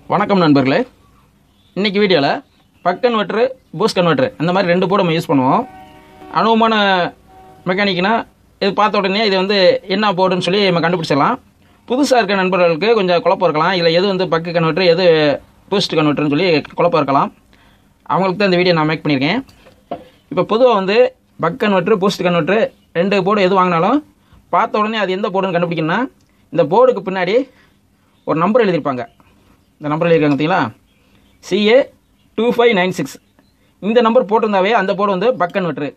வணக்கம் நண்பர்களே இன்றைக்கி வீடியோவில் பக் கன்வெர்ட்ரு பூஸ்ட் கன்வெர்ட்ரு அந்த மாதிரி ரெண்டு போர்டு நம்ம யூஸ் பண்ணுவோம் அனுபவமான மெக்கானிக்னா இது பார்த்த உடனே இது வந்து என்ன போர்டுன்னு சொல்லி நம்ம கண்டுபிடிச்சிடலாம் புதுசாக இருக்க நண்பர்களுக்கு கொஞ்சம் குழப்பம் இருக்கலாம் இதில் எது வந்து பக்கு கன்வெர்ட்ரு எது பூஸ்ட் கன்வெர்ட்ருன்னு சொல்லி குழப்பம் இருக்கலாம் அவங்களுக்கு தான் இந்த வீடியோ நான் மேக் பண்ணியிருக்கேன் இப்போ பொதுவாக வந்து பக் கன்வெர்ட்ரு பூஸ்ட் கன்வெர்ட்ரு ரெண்டு போர்டு எது வாங்கினாலும் பார்த்த உடனே அது எந்த போர்டுன்னு கண்டுபிடிக்கணும்னா இந்த போர்டுக்கு பின்னாடி ஒரு நம்பர் எழுதியிருப்பாங்க இந்த நம்பர் எழுதியிருக்காங்க பார்த்தீங்களா CA two five nine six இந்த நம்பர் போட்டிருந்தாவே அந்த போர்டு வந்து பக் கன்வெர்ட்ரு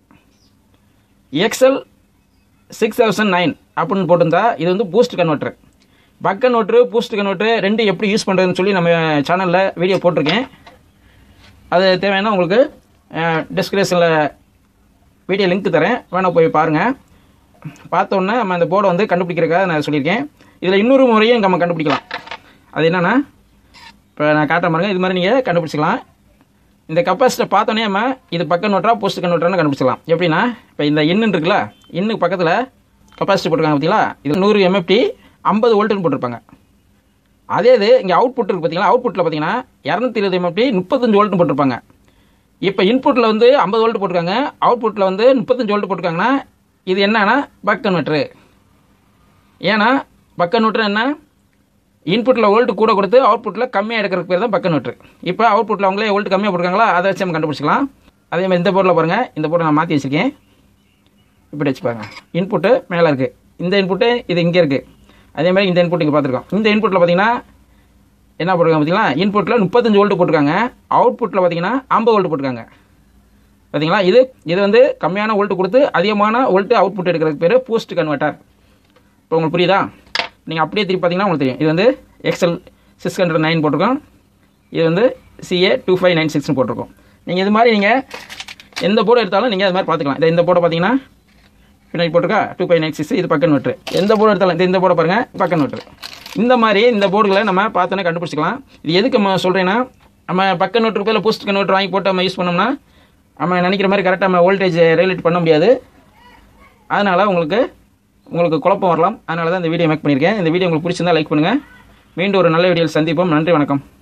எக்ஸல் சிக்ஸ் தௌசண்ட் நைன் அப்படின்னு போட்டிருந்தா இது வந்து boost converter buck converter boost converter ரெண்டு எப்படி யூஸ் பண்ணுறதுன்னு சொல்லி நம்ம சேனலில் வீடியோ போட்டிருக்கேன் அது தேவைன்னா உங்களுக்கு டிஸ்கிரிப்ஷனில் வீடியோ லிங்க் தரேன் வேணா போய் பாருங்கள் பார்த்தோன்னே நம்ம அந்த போர்டை வந்து கண்டுபிடிக்கிறதுக்காக நான் சொல்லியிருக்கேன் இதில் இன்னொரு முறையும் நம்ம கண்டுபிடிக்கலாம் அது என்னென்னா இப்போ நான் காட்டுற பாருங்க இது மாதிரி நீங்கள் கண்டுபிடிச்சிக்கலாம் இந்த கப்பாசிட்டர் பார்த்தோன்னே நம்ம இது பக்க நோட்டா போஸ்ட் கன்வெர்ட்டர்னு கண்டுபிடிச்சிக்கலாம் எப்படின்னா இப்போ இந்த இன்னு இருக்குல்ல இன்னுக்கு பக்கத்தில் கப்பாசிட்டி போட்டிருக்காங்க பார்த்தீங்களா இது நூறு எம்எஃப்டி ஐம்பது வோல்ட்டுன்னு போட்டிருப்பாங்க அதே இது இங்கே அவுட்புட் இருக்குது பார்த்தீங்களா அவுட்புட்டில் பார்த்தீங்கன்னா இரநூத்தி இருபது எம்எஃப்டி முப்பத்தஞ்சு வோல்ட்னு போட்டிருப்பாங்க இப்போ இன்புட்டில் வந்து ஐம்பது வோல்ட் போட்டிருக்காங்க அவுட்புட்டில் வந்து முப்பத்தஞ்சு வோல்ட் போட்டிருக்காங்கன்னா இது என்னன்னா பக் கன்வெர்ட்ரு ஏன்னா பக் கன்வெர்ட்ரு என்ன இன்புட்டில் வோல்ட் கூட கொடுத்து அவுட்புட்டில் கம்மியாக எடுக்கிறதுக்கு பேர் தான் பக் கன்வெர்ட்ரு இப்போ அவுட்புட்டில் அவங்களே வோல்ட் கம்மியாக போட்டிருக்காங்களா அதை வச்சு நம்ம கண்டுபிடிச்சிக்கலாம் அதே மாதிரி இந்த போர்டில் பாருங்கள் இந்த போர்டை நான் மாற்றி வச்சுருக்கேன் இப்படி வச்சு பாருங்க இன்புட்டு மேலே இருக்குது இந்த இன்புட்டு இது இங்கே இருக்குது அதே மாதிரி இந்த இன்புட் இங்கே பார்த்துருக்கோம் இந்த இன்புட்டில் பார்த்தீங்கன்னா என்ன போட்டிருக்காங்க பார்த்தீங்களா இன்புட்டில் முப்பத்தஞ்சு வோல்ட் போட்டிருக்காங்க அவுட்புட்டில் பார்த்தீங்கன்னா ஐம்பது வோல்ட் போட்டிருக்காங்க பார்த்தீங்களா இது இது வந்து கம்மியான வோல்ட் கொடுத்து அதிகமான வோல்ட் அவுட்புட் எடுக்கிறதுக்கு பேர் பூஸ்ட் கன்வெர்ட்டர் இப்போ உங்களுக்கு புரியுதா நீங்கள் அப்படியே திருப்பி பார்த்தீங்கன்னா உங்களுக்கு தெரியும் இது வந்து எக்ஸல் சிக்ஸ் ஹண்ட்ரட் நைன் போட்டிருக்கோம் இது வந்து சிஏ டூ ஃபைவ் நைன் சிக்ஸ்னு போட்டிருக்கோம் நீங்கள் இது மாதிரி நீங்கள் எந்த போர்டு எடுத்தாலும் நீங்கள் அது மாதிரி பார்த்துக்கலாம் இந்த இந்த போர்டை பார்த்தீங்கன்னா பின்னாடி போட்டிருக்கா டூ ஃபைவ் நைன் சிக்ஸ் இது பக்கம் நோட்டு எந்த போர்டு எடுத்தாலும் இந்த இந்த போர்டை பாருங்கள் பக்கம் நோட்டு இந்த மாதிரி இந்த போர்டுகளை நம்ம பார்த்தோன்னே கண்டுபிடிச்சிக்கலாம் இது எதுக்கு நம்ம சொல்கிறேன்னா நம்ம பக்க நோட்டு பேரில் பூஸ்ட் நோட்டு வாங்கி போட்டு நம்ம யூஸ் பண்ணோம்னா நம்ம நினைக்கிற மாதிரி கரெக்டாக நம்ம வோல்டேஜ் ரெகுலேட் பண்ண முடியாது அதனால் உங்களுக்கு உங்களுக்கு குழப்பம் வரலாம் அதனால தான் இந்த வீடியோ மேக் பண்ணியிருக்கேன் இந்த வீடியோ உங்களுக்கு பிடிச்சிருந்தா லைக் பண்ணுங்கள் மீண்டும் ஒரு நல்ல வீடியோவில் சந்திப்போம் நன்றி வணக்கம்